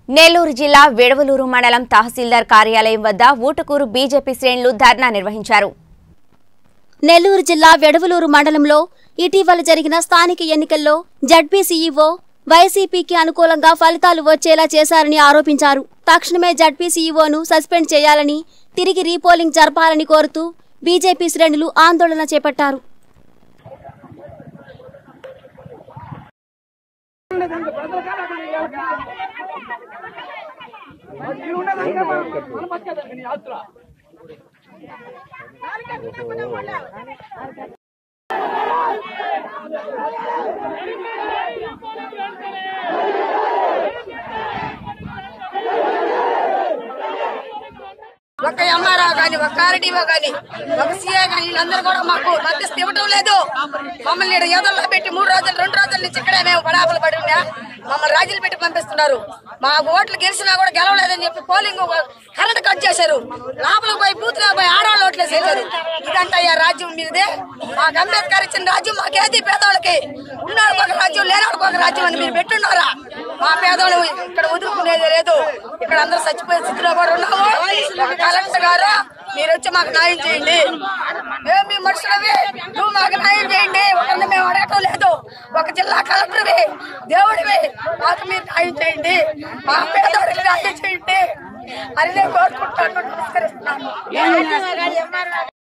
నెల్లూరు జిల్లా విడవలూరు మండలం తహసీల్దార్ కార్యాలయం వద్ద ఊటుకూరు బీజేపీ శ్రేణులు ధర్నా నిర్వహించారు నెల్లూరు జిల్లా వెడవలూరు మండలంలో ఇటీవల జరిగిన స్థానిక ఎన్నికల్లో జడ్పీ సీఈఓ వైసీపీకి అనుకూలంగా ఫలితాలు వచ్చేలా చేశారని ఆరోపించారు తక్షణమే జడ్పీ సీఈఓను సస్పెండ్ చేయాలని తిరిగి రీపోలింగ్ జరపాలని కోరుతూ బీజేపీ శ్రేణులు ఆందోళన చేపట్టారు ఒక ఎంఆర్ఓ కానీ ఒక ఆర్డీఓ కానీ ఒక సీఏ కానీ వీళ్ళందరూ కూడా మాకు మధ్యస్థ ఇవ్వటం లేదు మమ్మల్ని ఈడ ఏదోలా పెట్టి మూడు రోజులు రెండు రోజుల నుంచి ఇక్కడే మేము పడాపలు పడి ఉన్నా మమ్మల్ని రాజీలు పెట్టి పంపిస్తున్నారు మా ఓట్లు గెలిచినా కూడా గెలవలేదని చెప్పి పోలింగ్ కరెంట్ కట్ చేశారు లోపలికి పోయి బూత్ లో పోయి ఆడవాళ్ళు ఓట్లు వేసేసారు ఇదంతా అయ్యా రాజ్యం మీదే మాకు అంబేద్కర్ ఇచ్చిన రాజ్యం మాకేది పేదవాళ్ళకి ఉన్నవాళ్ళకి ఒక రాజ్యం లేనివాళ్ళకి ఒక రాజ్యం అని మీరు పెట్టున్నారా మా పేదవాళ్ళు ఇక్కడ వదులుకునేది లేదు ఇక్కడ అందరూ చచ్చిపోయే స్థితిలో కూడా ఉన్నాము ఒక కలెక్టర్ గారు మీరు వచ్చి మాకు న్యాయం చేయండి మేము మీ మనుషులవి నువ్వు మాకు న్యాయం చేయండి ఒకరిని మేము అడగటం లేదు ఒక జిల్లా కలెక్టర్వి దేవుడివి మాకు మీరు న్యాయం చేయండి మా పేదవాడికి న్యాయం చేయండి అని నేను కోరుకుంటాను నమస్కరిస్తున్నాను